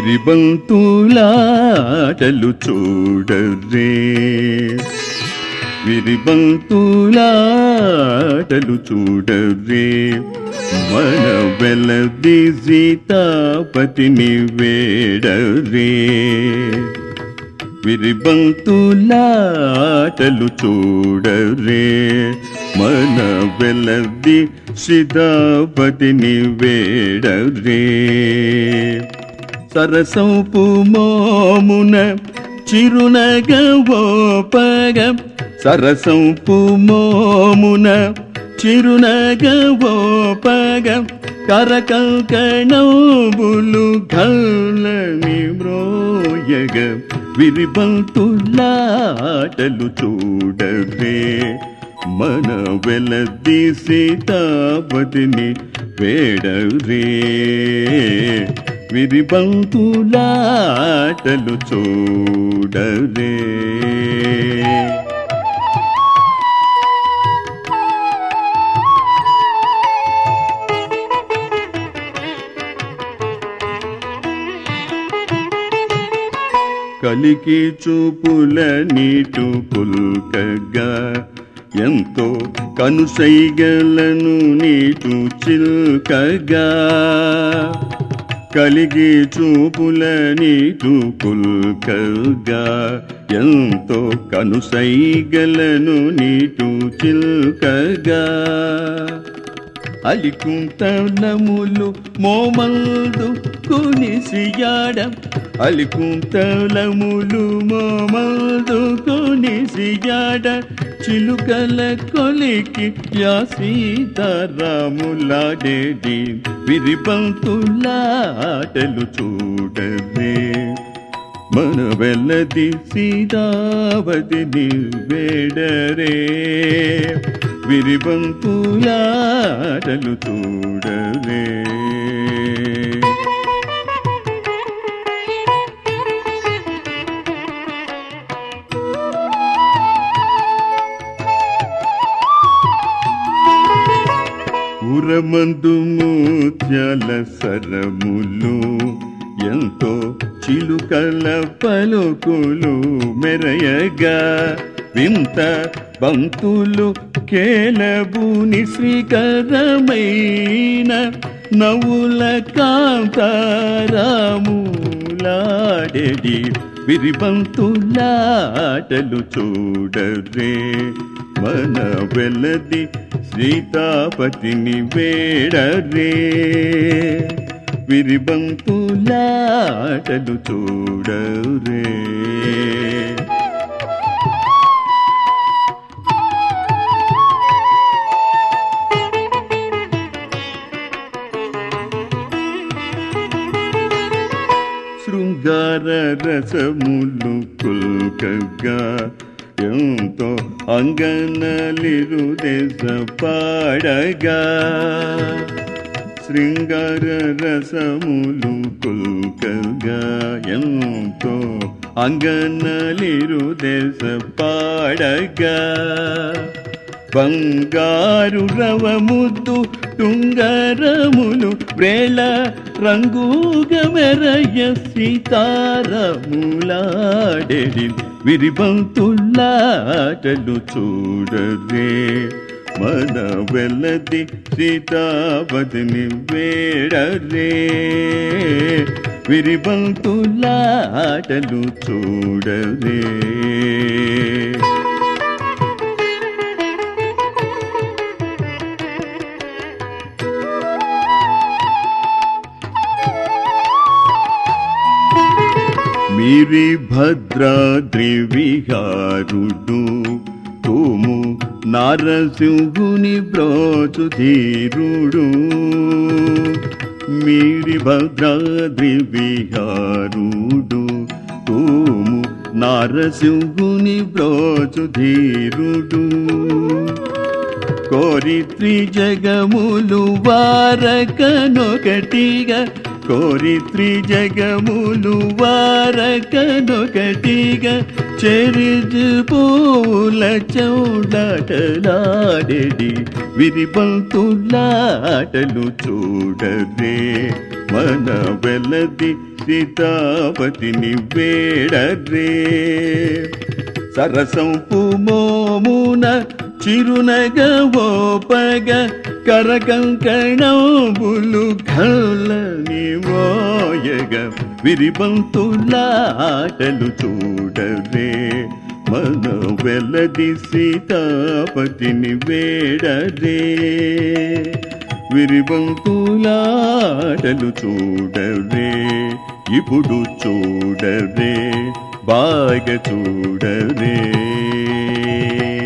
విరిబంతులాటలు చూడరే విరిబంతులాటలు చూడరే మన వెలది సీతాపతిని వేడరే విరిబంతులాటలు చూడరే మన వెలది సీతాపతిని వేడరే సరసంపు మోమున చిరునగవోపగ సరసంపు మోమున చిరునగవోపగ కరకంకణంబులు గల్లని మ్రోయగ విరిబంతులాటలు చూడరే మన వెలది సీతాపతిని వేడరే విరిబంతులాటలు చూడరే కలికి చూపుల నీటు పుల్కగా ఎంతో కనుసైగలను నీటు చిల్కగా కలిగి చూపుల నీటు పుల్కగా ఎంతో కనుసైగలను నీటు చిల్కగా అలికుంతలములు మోమందు కొనిసియాడ అలికుంతలములు మోమందు కొనిసియాడ చిలుకల కొలికి యా సీతారాములాడేది విరిబంతులాటలు చూడరే మన వెల్లది సీతావతిని వేడరే విరిబంతులాటలు చూడరే ఉరమందు ముత్యాల సరములు ఎంతో చిలుకల పలుకులు మెరయగా వింత బంతులు కేలబుని శ్రీకరమైన నవ్వుల కాంతారాములాడెడి విరిబంతులాటలు చూడరే మన వెలది సీతాపతిని వేడరే విరిబంతులాటలు చూడరే శృంగార రసములు కుల్కగా ఎంతో అంగనలిరు దేశ పాడగా శృంగార రసములు కుల్కగా ఎంతో అంగనలిరు దేశ పాడగా బంగారు రవముద్దు టుంగరములు వ్రేళ రంగుగా మెరయ సీతారములాడెడి విరిబంతులాటలు చూడరే మన వెల్లది సీతావతిని వేడరే విరిబంతులాటలు చూడరే మీరి భద్రాద్రి విహారుడు తోము నారసింహుని బ్రోచు ధీరుడు మీరి భద్రాద్రి విహారుడు తోము నారసింహుని బ్రోచు ధీరుడు కోరి త్రిజగములు వారకనొకటిగా కోరి త్రిజగములు వారకనొకటిగా చెరిజు పూల చౌడాటలాడెడి విరిబంతులాటలు చూడరే మన వెలది సీతాపతిని వేడరే సరసంపు మోమున చిరునగవోపగ కరకంకణంబులు కళ్ళని మోయగ విరిబంతులాటలు చూడరే మన వెలది సీతాపతిని వేడరే విరిబంతులాటలు చూడరే ఇప్పుడు చూడరే బాగా చూడరే